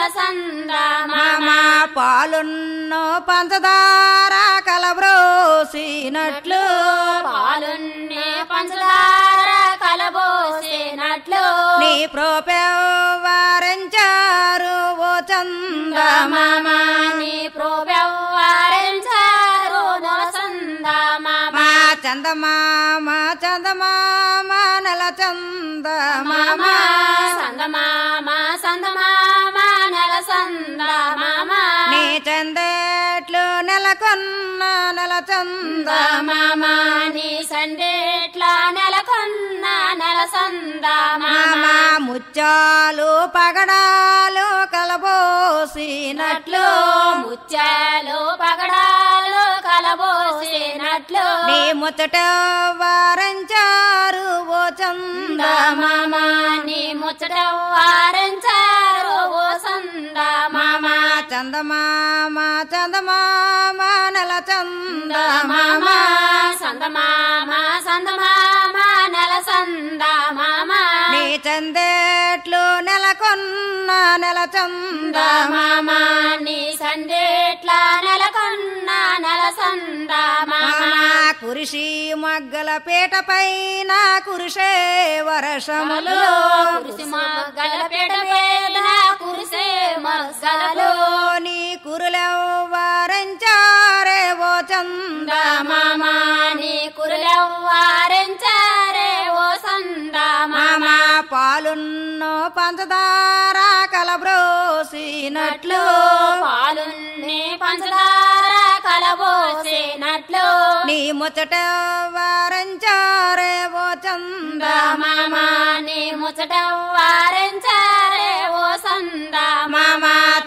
నలసంద మామ పాలున్నో పంచదార కలబ్రోసినట్లు పాలున్నే పంచదార కలబోసినట్లు నీ ప్రోపెవ్వరించారు ఓ చందమామ మామ నీ ప్రోవ్యవహరించారు నలసంద మామ మా చందమామ చందమామ నెల చందమామ మామ సందమామ సందమామ నలసంద మామ నీ చందేట్లు నెలకొన్న నెల చందమామ మామ నీ సండేట్ల నెలకొన్న నలసంద మామ మామ ముత్యాలు పగడాలు కలబోసినట్లు ముత్యాలు పగడాలు కలబోసినట్లు నీ ముచ్చట వారంచారు ఓ చంద మామ నీ ముచ్చట వారించారు ఓ సంద మామ చందమామ చందమామ నెల చంద మామ సందమామ సందమామ నెల సంద మామ నీ చందేట్లు నెలకొన్న నెల చంద మామ నీ సందేట్ల నెలకొన్న నెల సంద మామ కురిసి మగ్గల పీట పైన కురిసే వర్షములు కురిసి మగ్గల పేట పేద కురిసే మగ్గలు నీ కురులెవ్వరించారే ఓ చంద మామ నీ కురులెవ్వారించారే ఓ సంద మామ మామ పాలున్నో పంచదార కలబ్రోసినట్లు పాలున్ని పంచదార కలబోసినట్లు నీ ముచ్చట వారంచారే ఓ చంద మామ నీ ముచ్చట వారించారే ఓ సంద మామ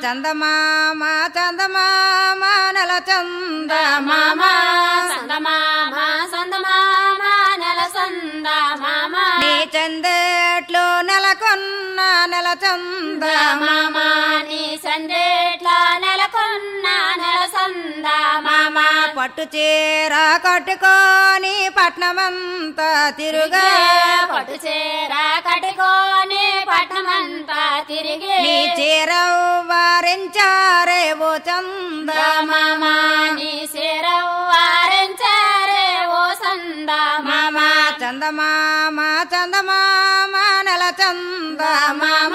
చందమామ చందమామ నెల చంద మామ సందమామ సందమామ నెల సంద మామ నీ చందేట్లు నెలకొన్న నెల చంద మామ నీ సందేట్ల నెలకొన్న నెల సంద మామ పట్టు చీర కట్టుకొని పట్నమంతా తిరుగా పట్టు చీర కట్టుకొని పట్టమంతా తిరిగి నీ చీర వారించారే ఓ చంద మామ నీ చీర వారించారే ఓ సంద మామ చందమామ చందమామ నెల చంద మామ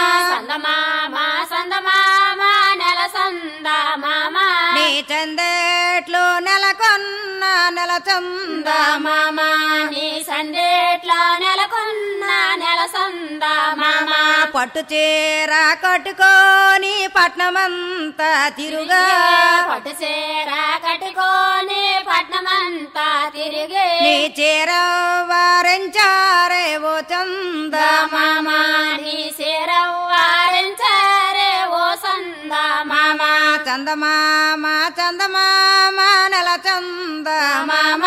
సందమామ సందమామ నెల సంద మామ నీ చందేట్లు నెలకొన్న నెల చంద మామ నీ సందేట్ల నెలకొన్న నెల సంద మామ పట్టు చీర కట్టుకొని పట్నమంతా తిరుగా పట్టు చీర కట్టుకొని పట్నమంతా తిరిగి నీ చీర వారించారే ఓ చంద మామ నీ చీర వారించారే ఓ సంద మామ చందమామ చందమామ నెల చంద మామ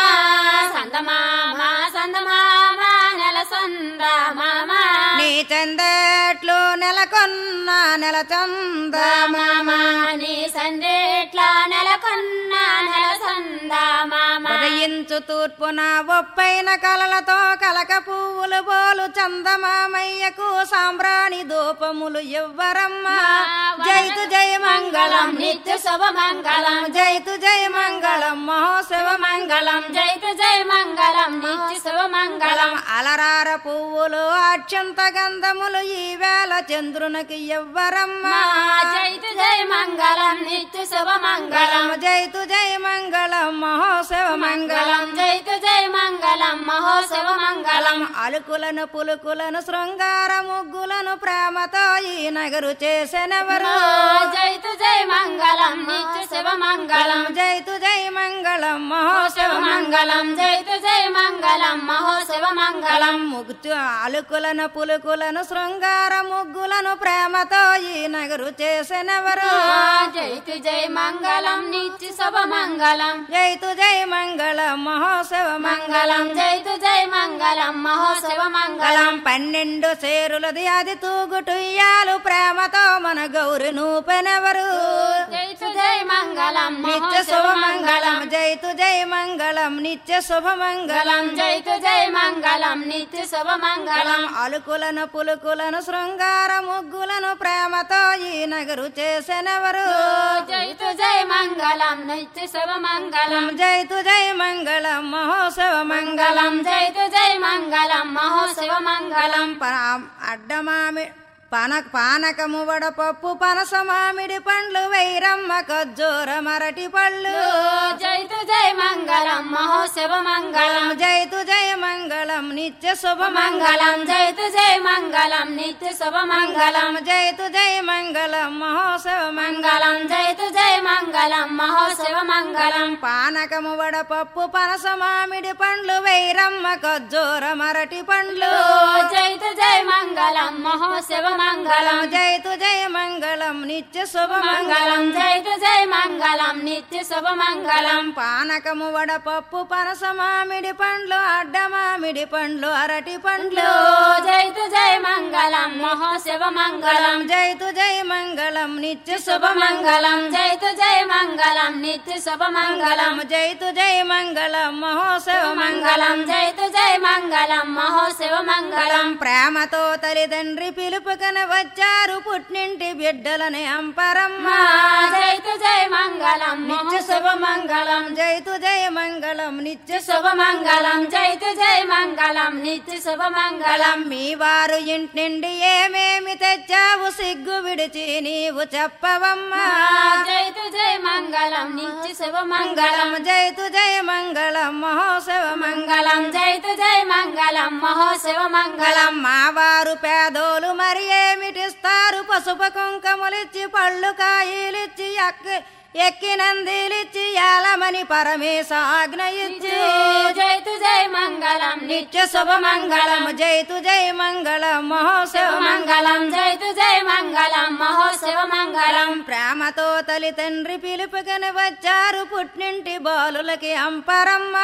సందమామ సందమామ నెల సంద మామ నీ చందట్లు నెలకొన్న నెల చంద మామ నీ సందేట్ల నెలకొన్న నెల సంద మామ ఉదయించు తూర్పున ఒప్పైన కలలతో కలక పువ్వులు బోలు చందమామయ్యకు సాంబ్రాణి ధూపములు ఇవ్వరమ్మ జైతు జయ మంగళం నిత్య శుభ మంగళం జైతు జయ మంగళం మహోత్సవ మంగళం జైత జయ మంగళం నిత్య శుభ మంగళం అలరార పువ్వులు అత్యంత గంధములు ఈ వేళ చంద్రునికి ఇవ్వరమ్మ జైత జయ మంగళం నిత్య శుభ మంగళం జైతు జయ మంగళం మహోత్సవ మంగళం జైత జయ మంగళం మహోత్సవ మంగళం అలుకులను పులుకులను శృంగార ముగ్గులను ప్రేమతో ఈ నగరు చేసెనెవరు జైత జయ మంగళం నిత్య శుభ మంగళం జైతు జయ మంగళం మహోత్సవ మంగళం జైత జయ మంగళం మహోత్సవ మంగళం ముగ్గు అలుకులను పులుకులను శృంగార ముగ్గులను ప్రేమతో ఈ నగరు చేసెనెవరు జైత జయ మంగళం నిత్య శుభ మంగళం జైతు జయ మంగళం మహోత్సవ మంగళం జైత జయ మంగళం మహోత్సవ మంగళం మంగళం పన్నెండు సేరులది అది తూగుటుయ్యాలు ప్రేమతో మన గౌరి నూపెనెవరు జైత జయ మంగళం నిత్య శుభమంగళం జైతు జై మంగళం నిత్య శుభమంగళం జైతు జై మంగళం నిత్య శుభ మంగళం అలుకులను పులుకులను శృంగార ముగ్గులను ప్రేమతో ఈ నగరు చేసెనెవరు జైతు జై మంగళం నిత్య శుభ మంగళం జైతు జై మంగళం మహోత్సవ మంగళం మంగళం జైతు జై మంగళం మహోశివ మంగళం ప- అడ్డమామి పన పానకము వడపప్పు పనస మామిడి పండ్లు వైరమ్మ ఖర్జూర మరటి పళ్ళు జైతు జై మంగళం మహోశివ మంగళం జైతు జయ మంగళం నిత్య శుభ మంగళం జైతు జై మంగళం నిత్య శుభ మంగళం జైతు జయ మంగళం మహోత్సవ మంగళం మంగళం జైతు జై మంగళం మహోశివ మంగళం పానకము వడపప్పు పనస మామిడి పండ్లు వైరమ్మ ఖర్జూర మరటి పండ్లు జైతు జై మంగళం మహోశివ మంగళం జైతు జయ మంగళం నిత్య శుభ మంగళం జైతు జై మంగళం నిత్య శుభ మంగళం పానకము వడపప్పు పనస మామిడి పండ్లు అడ్డ మామిడి పండ్లు అరటి పండ్లు జైతు జై మంగళం మహోశివ మంగళం జైతు జయ మంగళం నిత్య శుభ శుభ మంగళం జైతు జై మంగళం నిత్య శుభ మంగళం జైతు జయ మంగళం మహోత్సవ మంగళం జైతు జై మంగళం మహోశివ మంగళం ప్రేమతో తల్లిదండ్రి పిలుపుకన వచ్చారు పుట్టింటి బిడ్డలని అంపరమ్మ జైతు జై మంగళం నిత్య శుభ మంగళం జైతు జయ మంగళం నిత్య శుభ మంగళం జైతు జై మంగళం నిత్య శుభ మంగళం మీ వారు ఇంటి నుండి ఏమేమి తెచ్చావు సిగ్గు విడిచి నీవు చెప్పవమ్మా జైతు జై మంగళం నిత్య శుభ మంగళం జైతు జయ మంగళం మహోత్సవ మంగళం జైతు జై మంగళం మహోశివ మంగళం మా వారు పేదోలు మరి ఏమిటిస్తారు పసుపు కుంకములిచ్చి పళ్ళు కాయలిచ్చి ఎక్కి ఎక్కినందిలిచ్చి యాలమని పరమేశ ఆజ్ఞ ఇచ్చి జైతు జై మంగళం నిత్య శుభ మంగళం జైతు జయ మంగళం మహోత్సవ మంగళం జైతు జై మంగళం మహోశివ మంగళం ప్రేమతో తల్లి తండ్రి పిలుపుకని వచ్చారు పుట్టింటి బాలులకి అంపరమ్మ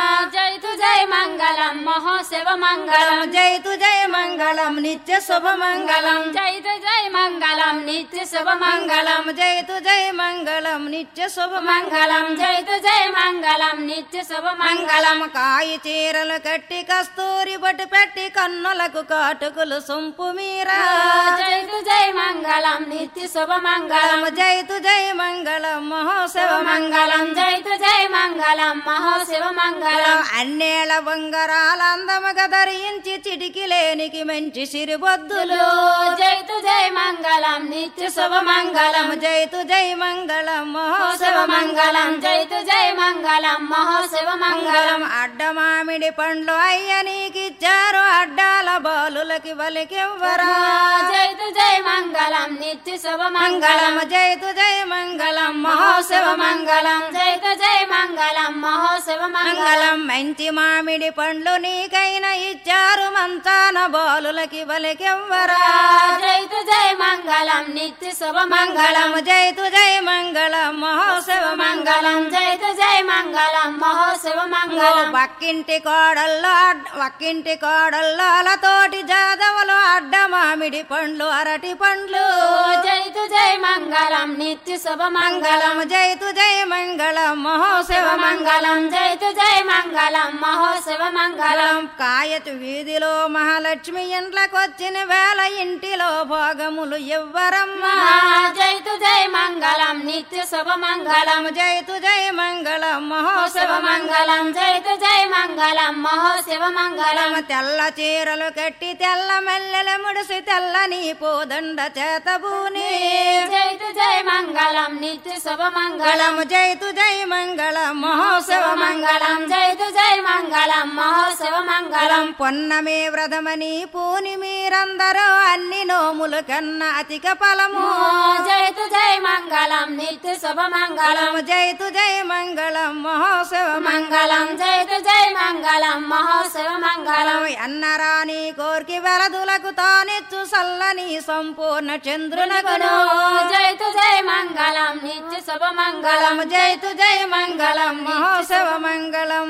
జైతు జై మంగళం మహోశివ మంగళం జైతు జయ మంగళం నిత్య శుభ మంగళం జైతు జై మంగళం నిత్య శుభ మంగళం జైతు జయ మంగళం నిత్య శుభ మంగళం జైతు జై మంగళం నిత్య శుభ మంగళం మంగళం కాయి చీరలు కట్టి కస్తూరి బొట్టు పెట్టి కన్నులకు కాటుకులు సొంపు మీరా జైతు జై మంగళం నిత్య శుభ మంగళం జైతు జయ మంగళం మహోత్సవ మంగళం జైతు జై మంగళం మహోశివ మంగళం అన్నేళ్ల బొంగరాల అందముగా ధరించి చిటికి లేనికి మంచి సిరిబొద్దులు జైతు జై మంగళం నిత్య శుభ మంగళం జైతు జయ మంగళం మహోశివ మహోత్సవ మంగళం జైతు జై మంగళం మహోశివ మంగళం మంగళం అడ్డ మామిడి పండ్లు అయ్య నీకిచ్చారు అడ్డాల బాలులకి బలికివ్వరా జైతు జై మంగళం నిత్య శుభ మంగళం మంగళం జైతు జయ మంగళం మహోశివ మహోత్సవ మంగళం జైతు జై మంగళం మహోశివ మంగళం మంగళం మంచి మామిడి పండ్లు నీకైనా ఇచ్చారు మంచాన బాలులకి బలికివ్వరా జైతు జై మంగళం నిత్య శుభ మంగళం మంగళం జైతు జయ మంగళం మహోత్సవ మంగళం జైతు జై మంగళం మహోశివ మంగళం పక్కింటి కోడల్లో అడ్- పక్కింటి కోడల్లో అలతోటి జాదవలు అడ్డ మామిడి పండ్లు అరటి పండ్లు జైతు జై మంగళం నిత్య శుభ మంగళం మంగళం జైతు జయ మంగళం మహోత్సవ శివ మంగళం జైతు జై మంగళం మహోశివ మంగళం మంగళం కాయతు వీధిలో మహాలక్ష్మి ఇంట్లకొచ్చిన వేళ ఇంటిలో భోగములు ఇవ్వరమ్మా జైతు జై మంగళం నిత్య శుభ మంగళం జైతు జయ మంగళం శివ మహోత్సవ మంగళం జైతు జై మంగళం మహోశివ మంగళం తెల్ల చీరలు కట్టి తెల్ల మల్లెల ముడిసి తెల్లని పోదండ చేతబూని జైతు జై మంగళం నిత్య శుభ మంగళం మంగళం జైతు జయ మంగళం మహోత్సవ శివ మంగళం జైతు జై మంగళం మహోశివ మంగళం మంగళం పొన్నమే వ్రతమని పూని మీరందరూ అన్ని నోముల కన్నా అధిక ఫలము జైతు జై మంగళం నిత్య శుభ మంగళం జైతు జయ మంగళం మహోత్సవ మంగళం జైతు జై మంగళం మహోశివ మంగళం అన్నరాని కోర్కి వెలదులకు తానెచ్చు సల్లని సంపూర్ణ చంద్రునకును జైతు జై మంగళం నిత్య శుభ మంగళం జైతు జయ మంగళం మహోత్సవ మంగళం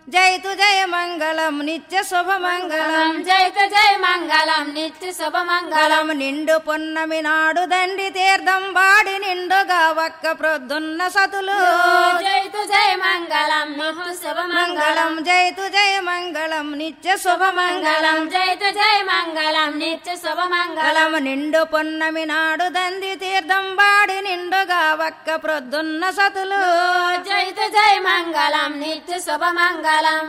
జైతు జయ మంగళం నిత్య శుభ మంగళం జైత జయ మంగళం నిత్య శుభ మంగళం మంగళం నిండు పున్నమి నాడు దండి తీర్థం వాడి నిండుగా ఒక్క ప్రొద్దున్న సతులు జైత జయ మంగళం నిత్య శుభ మంగళం మంగళం జైతు జయ మంగళం నిత్య శుభ మంగళం మంగళం జైత జయ మంగళం నిత్య శుభ మంగళం మంగళం నిండు పున్నమి నాడు దండి తీర్థం వాడి నిండుగా ఒక్క ప్రొద్దున్న సతులు జైత జయ మంగళం నిత్య శుభ మంగళం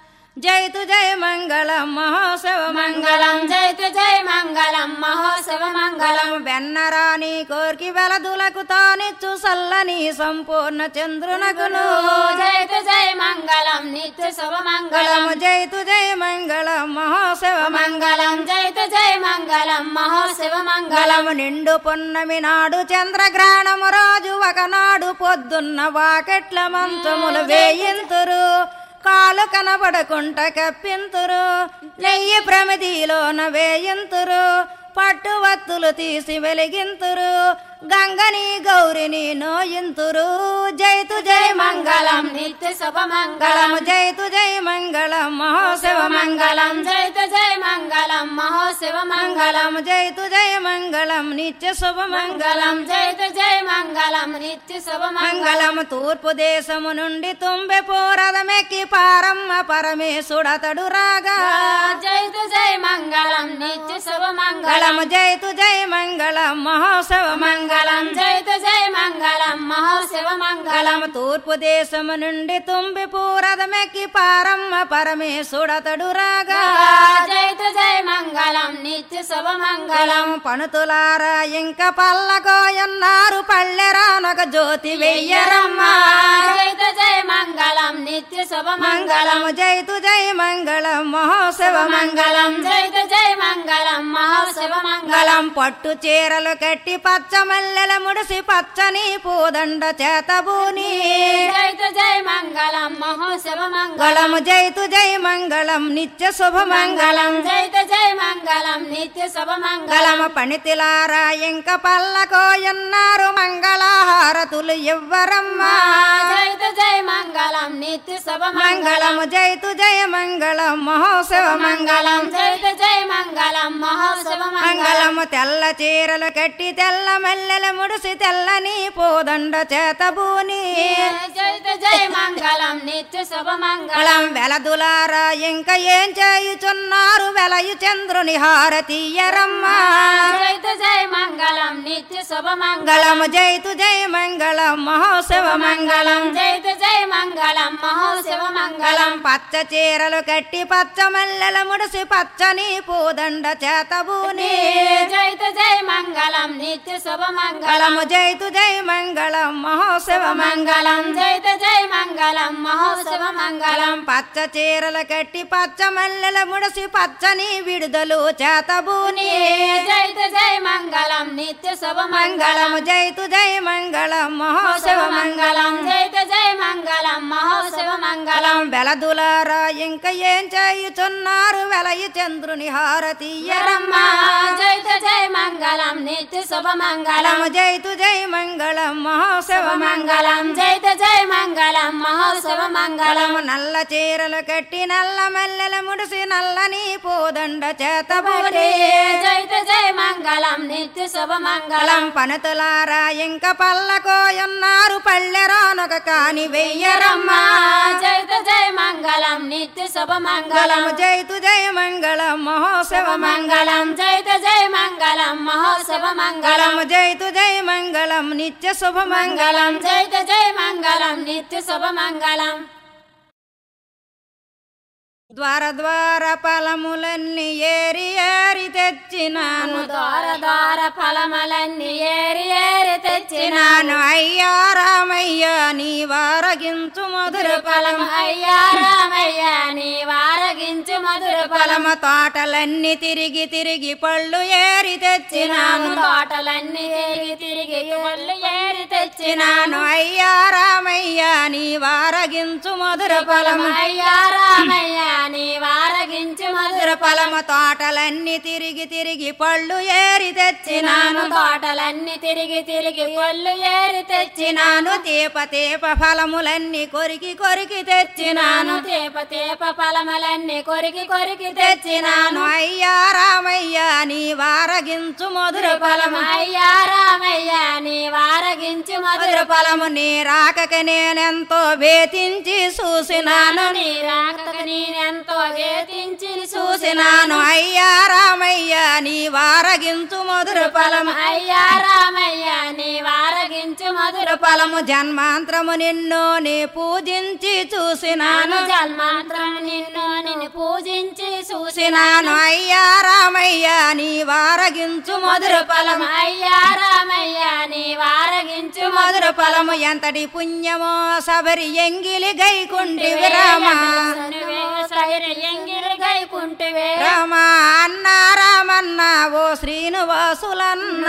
జైతు జయ మంగళం మహోత్సవ మంగళం జైత జయ మంగళం మహోత్సవ మంగళం మంగళం వెన్నరాని కోర్కి వెలదులకు తానిచ్చు సల్లని సంపూర్ణ చంద్రునకును జైత జయ మంగళం నిత్య శుభ మంగళం మంగళము జైతు జయ మంగళం మహోత్సవ మంగళం జైత జయ మంగళం మహోత్సవ మంగళం మంగళము నిండు పున్నమి నాడు చంద్రగ్రహణము రోజు ఒకనాడు పొద్దున్న వాకెట్ల మంచములు వేయింతురు కాలు కనబడకుంట కప్పింతురు నెయ్యి ప్రమిదిలోన వేయింతురు పట్టు వత్తులు తీసి వెలిగింతురు గంగని గౌరిని నోయింతురు జైతు జయ మంగళం మంగళం నిత్య శుభ మంగళం మంగళము జైతు జయ మంగళం మహోత్సవ మంగళం మంగళం జైత జయ మంగళం మహోత్సవ మంగళం మంగళం జైతు జయ మంగళం నిత్య శుభ మంగళం మంగళం జైత జయ మంగళం నిత్య శుభ మంగళం మంగళం తూర్పు దేశము నుండి తుంబె పోరదమెక్కి పారమ్మ పరమేశుడతడు రాగా జైత జయ మంగళం నిత్య శుభ మంగళం మంగళము జైతు జయ మంగళం మహోత్సవ మంగళం జైత జయ మంగళం మహోత్సవ మంగళం మంగళం తూర్పు దేశము నుండి తుంబి పూరదమెక్కి పారమ్మ పరమేశుడతడు రాగా జైత జయ మంగళం నిత్య శుభ మంగళం మంగళం పణుతులారా ఇంక పల్లకోయన్నారు పల్లెరానొక జ్యోతి వెయ్యరమ్మ జైత జయ మంగళం నిత్య శుభ మంగళం మంగళము జైతు జయ మంగళం మహోత్సవ మంగళం జైత జయ మంగళం మహోత్సవ మంగళం మంగళం పట్టు చీరలు కట్టి పచ్చ మల్లెల ముడిసి పచ్చని పూదండ చేతబూని జైత జయ మంగళం మహోత్సవ మంగళం మంగళము జైతు జయ మంగళం నిత్య శుభ మంగళం మంగళం జైత జయ మంగళం నిత్య శుభ మంగళం మంగళము పణితిలారా ఇంక పల్లకోయన్నారు మంగళహారతులు ఇవ్వరమ్మా జైత జయ మంగళం నిత్య శుభ మంగళం మంగళము జైతు జయ మంగళం మహోత్సవ మంగళం మంగళం జైత జయ మంగళం మహోత్సవ మంగళం మంగళము తెల్ల చీరలు కట్టి తెల్ల మల్లెల ముడిసి తెల్లని పూదండ చేతబూని జైత జయ మంగళం నిత్య శుభ మంగళం మంగళం వెలదులారా ఇంకా ఏం చేయుచున్నారు వెలయు చంద్రుని హారతీయరమ్మా జైత జయ మంగళం నిత్య శుభ మంగళం మంగళము జైతు జయ మంగళం మహోత్సవ మంగళం జైత జయ మంగళం మహోత్సవ మంగళం మంగళం పచ్చ చీరలు కట్టి పచ్చ మల్లెల ముడిసి పచ్చని పూదండ చేతబూని జైత జయ మంగళం నిత్య శుభ మంగళం మంగళము జైతు జయ మంగళం మహోత్సవ మంగళం మంగళం జైత జయ మంగళం మహోత్సవ మంగళం మంగళం పచ్చ చీరలు కట్టి పచ్చ మల్లెల ముడిసి పచ్చని విడుదలు చేతబూని జైత జయ మంగళం నిత్య శుభ మంగళం మంగళము జైతు జయ మంగళం మహోత్సవ మహోత్సవ మంగళం జైత జయ మంగళం మహోత్సవ మంగళం మంగళం వెలదులారా ఇంకా ఏం చేయుచున్నారు వెలయి చంద్రుని హారతీయరమ్మ రమ్మ జైత జయ మంగళం నిత్య శుభ మంగళం మంగళము జైతు జయ మంగళం మహోత్సవ మంగళం జైత జయ మంగళం మహోత్సవ మంగళం మంగళము నల్ల చీరలు కట్టి నల్ల మల్లెల ముడిసి నల్లని పూదండ చేతబూని జైత జయ మంగళం నిత్య శుభ మంగళం మంగళం పనతులారా ఇంకా పల్లకోయున్నారు పల్లెరానొక కాని వెయ్యరమ్మ జైత జయ మంగళం నిత్య శుభ మంగళం మంగళము జైతు జయ మంగళం మహోత్సవ మంగళం మంగళం జైత జయ మంగళం మహోత్సవ మంగళం మంగళము జైతు జయ మంగళం నిత్య శుభ మంగళం మంగళం జైత జయ మంగళం నిత్య శుభ మంగళం ద్వార ద్వార ఫలములన్నీ ఏరి ఏరి తెచ్చినాను దోర దోర ఫలములన్నీ ఏరి ఏరి తెచ్చినాను తెచ్చినాను అయ్యా రామయ్య నీ వారగించు మధుర ఫలం ఫలము అయ్యా రామయ్య నీ వారగించు మధుర ఫలం ఫలము తోటలన్నీ తిరిగి తిరిగి పళ్ళు ఏరి తెచ్చినాను తెచ్చినాను తోటలన్నీ తిరిగి తిరిగి పళ్ళు ఏరి తెచ్చినాను తెచ్చినాను అయ్యా రామయ్య నీ వారగించు మధుర ఫలము అయ్యా రామయ్య నీ వారగించు మధుర ఫలము తోటలన్నీ తిరిగి తిరిగి పళ్ళు ఏరి తెచ్చినాను తెచ్చినాను తోటలన్నీ తిరిగి తిరిగి పళ్ళు ఏరి తెచ్చినాను తెచ్చినాను తీప తీప ఫలములన్నీ కొరికి కొరికి తెచ్చినాను తెచ్చినాను తేప తేప ఫలములన్నీ కొరికి కొరికి తెచ్చినాను తెచ్చినాను అయ్యా రామయ్య నీ వారగించు మధుర ఫలము అయ్యా రామయ్య నీ వారగించు మధుర మధుర ఫలము నీ రాకక నేనెంతో వేతించి చూసినాను నీ రాకకు నేనెంతో వేధించి చూసినాను అయ్యా రామయ్య నీ వారగించు మధుర ఫలము అయ్యా రామయ్య నీ వారగించు మధుర మధుర ఫలము జన్మాంతరము నిన్ను నీ పూజించి చూసినాను నాను జన్మాంతరం నిన్ను నిన్ను పూజించి చూసినాను చూసినాను అయ్యా రామయ్య నీ వారగించు మధుర ఫలము అయ్యా రామయ్య నీ వారగించు మధుర ఫలము ఎంతటి పుణ్యమో సబరి ఎంగిలి గైకుంటివి రామ ఎంగిరి గైకుంటివే రామ అన్న రామన్న ఓ శ్రీనివాసులన్న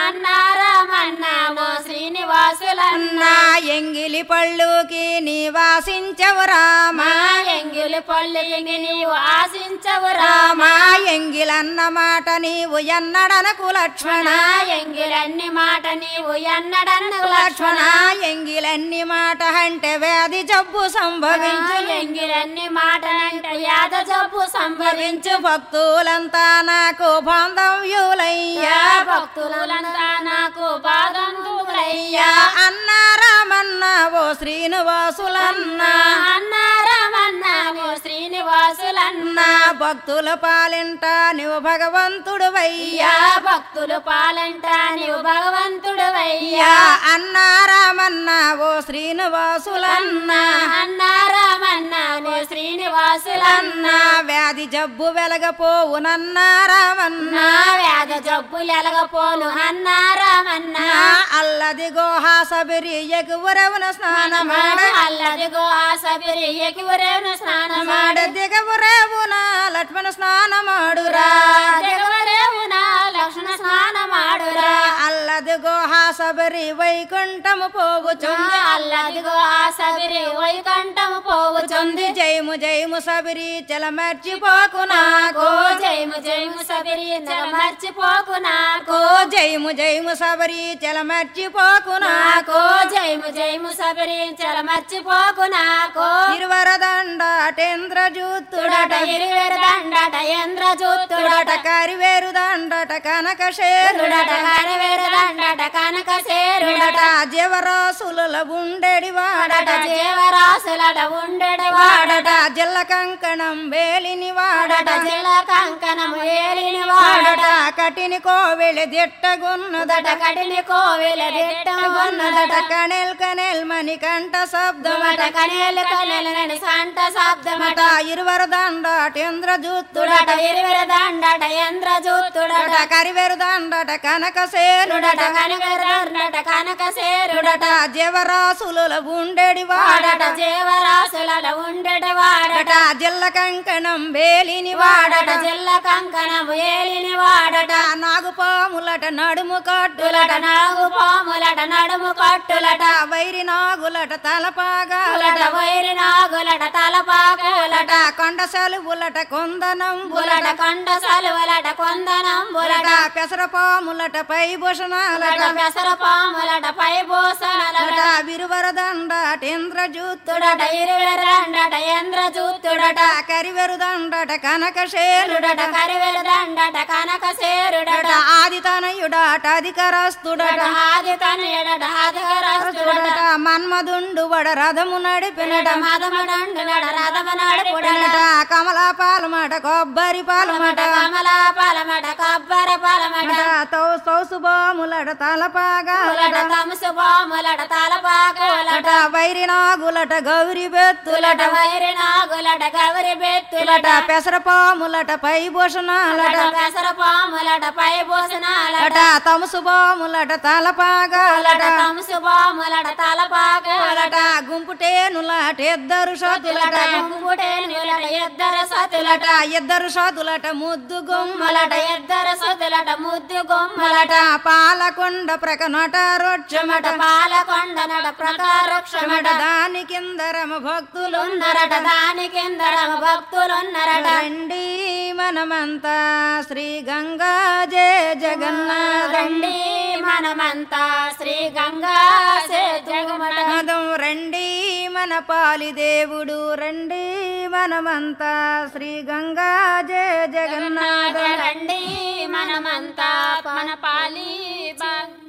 అన్నారామన్నామో శ్రీనివాసులన్న నా ఎంగిలి పళ్ళుకి నివాసించవు రామ మా ఎంగిలి పళ్ళిని నీవు ఆశించవు రామ రామా ఎంగిలన్న మాట నీవు ఎన్నడనకు లక్ష్మణ నా ఎంగిలన్ని మాట నీవు ఎన్నడన్న లక్ష్మణ లక్ష్మణ ఎంగిలన్ని మాట అంటే వ్యాధి జబ్బు సంభవించు ఎంగిలన్ని మాటనంటే యాద జబ్బు సంభవించు భక్తులంతా నాకు బాంధవ్యులయ్యా యా భక్తులంతా నాకు బాధంతులయ్యా అన్న రామన్న ఓ శ్రీనివాసులన్న అన్నారామన్నాము శ్రీనివాసులన్న నా భక్తుల పాలింట నువ్వు భగవంతుడు వయ్యా యా భక్తులు పాలంట నీవు భగవంతుడు యా అన్న రామన్న ఓ శ్రీనివాసులన్న అన్నారామన్నాము శ్రీనివాసులన్న అన్న వ్యాధి జబ్బు వెలగపోవు నన్న రామన్న నా వ్యాధ జబ్బులు ఎలగపోను అన్నారామన్నా నా అల్లది గోహా సబిరి ఎగువరవున స్నానమాడ అల్లదిగో ఆ సబిరి ఎకివరేను స్నానమాడ మాడ దిగవురేవున లక్ష్మణ స్నానమాడురా దిగవరేవున లక్షణ స్నానమాడురా అల్లది గోహా సబరి వైకుంఠము పోవుచుంది అల్లదిగో ఆ సబిరి వైకంఠము పోవుచుంది జయము జయము సబిరి చలమర్చిపోకు నాకు కో జయము జయము సబిరి మర్చిపోకు నాకు కో జయము జయము సబరి చలమర్చిపోకు నాకు నాకో జయము జయము సబరి చల మర్చిపోకు నాకు తిరువరదండ టేంద్ర జూతుడట తుడట ఇరువెర దండట ఎంద్ర తుడట చూతుడట కరివేరు దండట కనక శేరుడట తుడట కరవేర దండట కనక సేరుడట తుడట జీవరాసుల ఉండేడి వాడట వాడట జీవరాశులట ఉండెడు వాడట వాడట జిల్ల కంకణం వేలిని వాడట వాడట జిల కంకణము ఏలిని వాడట వాడట కటిని కోవెళి దిట్టగున్నదట దట కడిని కోవిల ఉన్నదట దిట్టమున్నదట కనెల్ కనెల్ మణి కంఠ శబ్దమట దుమట కనేలు కనేలని సంట శబ్దమట ఇరువరు దండట ఇంద్ర జూతుడట తుడట ఇరువెర దండట ఎంద్ర చూతుడట కరివేరు దండట కనక సేరుడట తుడట కనకర దండట కనక సేరుడట తుడట జీవరాసుల ఉండేడి వాడట వాడట జీవరాశులట ఉండెడు వాడట వాడట జిల్ల కంకణం వేలిని వాడట వాడట జిల్ల కంకణము ఏలిని వాడట నాగుపాములట నడుము తులట కట్టులట నాగు పాములట నడుము కట్టులట వైరి నాగులట తులట తలపాగాలట వైరి నాగులట తలపాకులట కొండ సెలువులట కొందనం బులట కొండ సలువలట కొందనం బులట పెసరపాములట పై భూషణాలట పెసర పాములట పై భూసనలట విరువరదండ టేంద్ర జూతుడట తుడట ఇరువెరండట ఎంద్ర చూతుడట కరివెరు దండట కనక శేరుడట తుడట కరివెర దండట కనక సేరుడట ఆది తనయుడట అధికరస్తుడట ఆది తనయుడట ఆదిహరస్తుడట తుడట మన్మధుండు వడ రథము నడిపినట మదముడండు నడ రథమ నడుపుడట తుడట కమలా పాలమట కొబ్బరి పాలమట కమలా పలమట కబ్బర పలమట తౌసుబాములట తలపాగాలట పులట తమసు బాములట తలపాకులట వైరి నాగులట గౌరి బెత్తులట తులట వైరి నాగులట గవరి బెత్తులట తులట పెసరపాములట పై భూషణాలట పెసర పాములట పై భూషణాలట అట తమసు బాములట తలపాగాలట పులట తమసు బాములట తలపాకులట అట గుంపుటేనులట ఇద్దరు తులట సతులట గుంపుటేనులట ఇద్దరు సతులట అట ఇద్దరు సతులట ముద్దు గుమ్మల ములట ఇద్దరు సతులట ముద్దు గొమ్మలట పాలకొండ ప్రకనట రొట్టె వృక్షమట పాలకొండ నడ ప్రకారక్షమట దాని కిందరము భక్తులు ఉన్నరట దాని కిందరమ భక్తులున్నరట రండి మనమంతా శ్రీ గంగా జయ జగన్నాథం రండి మనమంతా శ్రీ గంగా సేతుమట మదం రండి మన పాలి దేవుడు రండి మనమంతా శ్రీ గంగా జయ జగన్నాథం రండి మనమంతా మన పాలి బా-